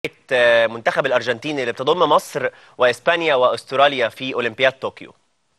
آه، منتخب الارجنتين اللي بتضم مصر واسبانيا واستراليا في اولمبياد طوكيو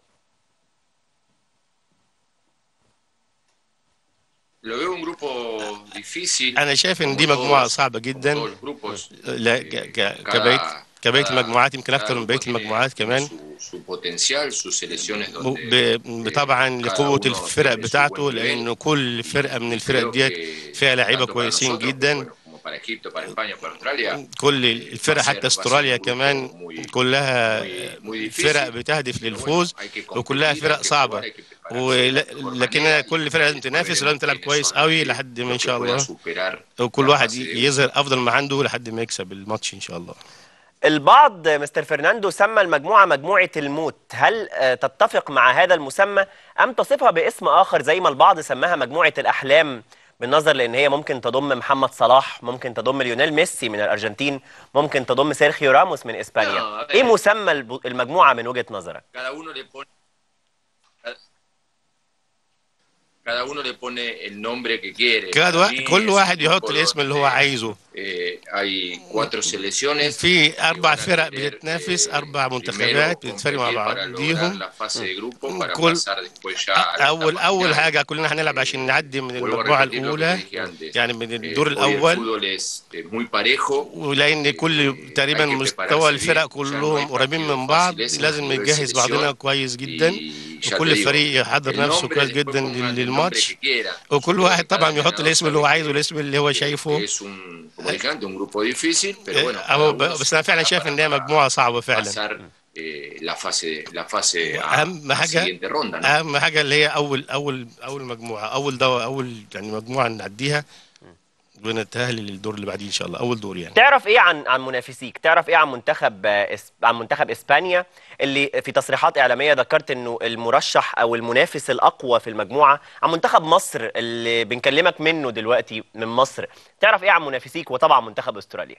Lo veo un grupo difícil. انا شايف ان دي como مجموعه todos- صعبه como جدا todos los grupos. لا Eh, ك- ك- cada- كبقيه كبقيه cada- المجموعات يمكن اكتر cada من بقيه grupo tiene- المجموعات كمان su- su potencial, sus selecciones ب- donde, ب- eh, طبعا cada لقوه uno الفرق tiene su بتاعته buen nivel. لان كل فرقه من الفرق Creo ديت que فيها لعيبه tanto para كويسين nosotros, جدا bueno, como para Egipto, para España, para Australia, كل الفرق حتى استراليا كمان كلها فرق بتهدف للفوز وكلها فرق صعبه ول- لكن كل فرقه لازم تنافس ولازم تلعب كويس قوي لحد ما ان شاء الله وكل واحد ي- يظهر افضل ما عنده لحد ما يكسب الماتش ان شاء الله البعض مستر فرناندو سمى المجموعة مجموعة الموت هل آه، تتفق مع هذا المسمى أم تصفها باسم آخر زي ما البعض سماها مجموعة الأحلام بالنظر لأن هي ممكن تضم محمد صلاح ممكن تضم ليونيل ميسي من الأرجنتين ممكن تضم سيرخيو راموس من إسبانيا لا، إيه مسمى الب- المجموعة من وجهة نظرك؟ cada uno le pone cada uno le pone el nombre que quiere. كل Para واحد mí كل es واحد un يحط grupo الاسم اللي هو donde, عايزه eh, hay cuatro selecciones في que اربع van a فرق tener, بتتنافس eh, اربع primero منتخبات بتتفرق مع competir para lograr بعضيهم la fase de grupo para كل- pasar después ya a la اول etapa اول final. حاجه كلنا هنلعب عشان نعدي من Vuelvo a المجموعه repetir lo que الاولى te dije antes. يعني من Eh, الدور hoy el الاول fútbol es eh, muy parejo ولان كل تقريبا hay que مستوى prepararse الفرق bien. كلهم Ya no hay قريبين من partidos بعض fáciles en لازم el fútbol نجهز de بعضنا selección. كويس جدا Y ya te وكل digo, فريق يحضر el نفسه nombre كويس después جدا pongan el nombre للماتش que quiera. وكل Pero واحد cada طبعا يحط entrenador الاسم اللي هو sabe عايزه que- الاسم اللي هو que شايفه es un, como dije antes, un grupo difícil, pero bueno, أهو cada uno ب- بس se انا فعلا prepara شايف ان هي para مجموعه صعبه فعلا pasar eh, la fase, la fase a, واهم a حاجه siguiente ronda, ¿no? اهم حاجه اللي هي اول اول اول مجموعه اول دور اول يعني مجموعه نعديها ونتاهل للدور اللي بعديه ان شاء الله اول دور يعني تعرف ايه عن عن منافسيك تعرف ايه عن منتخب آه، إس... عن منتخب اسبانيا اللي في تصريحات اعلاميه ذكرت انه المرشح او المنافس الاقوى في المجموعه عن منتخب مصر اللي بنكلمك منه دلوقتي من مصر تعرف ايه عن منافسيك وطبعا منتخب استراليا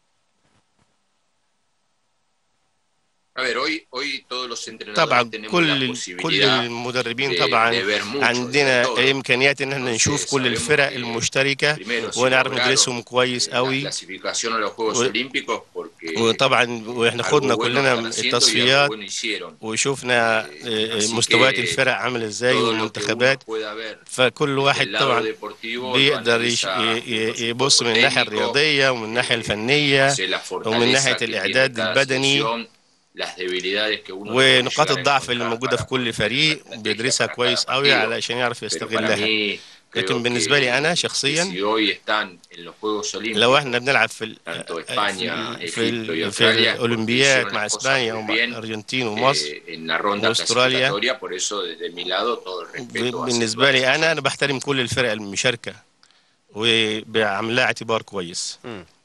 A ver, hoy, hoy todos los entrenadores طبعا tenemos la كل كل posibilidad المدربين de- طبعا de ver mucho, de عندنا ver todo. امكانيات ان احنا نشوف Entonces, كل sabemos الفرق que المشتركه primero si ونعرف lograron, ندرسهم كويس eh, la قوي clasificación a los Juegos و- Olímpicos porque وطبعا واحنا algo خدنا bueno كلنا están haciendo y algo التصفيات bueno hicieron. وشوفنا Eh, آه، así مستويات que الفرق عامل ازاي todo lo que uno والمنتخبات pueda ver فكل del واحد lado طبعا deportivo lo بيقدر يش- analiza ي- desde ي- su يبص cuerpo من الناحيه técnico, الرياضيه ومن الناحيه eh, الفنيه hace la ومن ناحيه fortaleza que tiene الاعداد cada البدني selección, las debilidades que uno ونقاط puede llegar a الضعف اللي encontrar موجوده para في كل poder tener فريق una estrategia بيدرسها para كويس cada قوي partido. علشان يعرف Pero para يستغلها mí, creo لكن que- بالنسبه لي انا que شخصيا si hoy están en los Juegos Olímpicos لو احنا بنلعب في ال- tanto في España, ال- في, Egipto y ال- في Australia, الاولمبياد porque hicieron مع las cosas اسبانيا muy ومع bien, الارجنتين ومصر eh, en la ronda وأستراليا. clasificatoria, por eso desde mi lado todo el respeto hacia بالنسبه todas لي esas انا انا بحترم كل الفرق المشاركه وبعمل لها اعتبار كويس مم.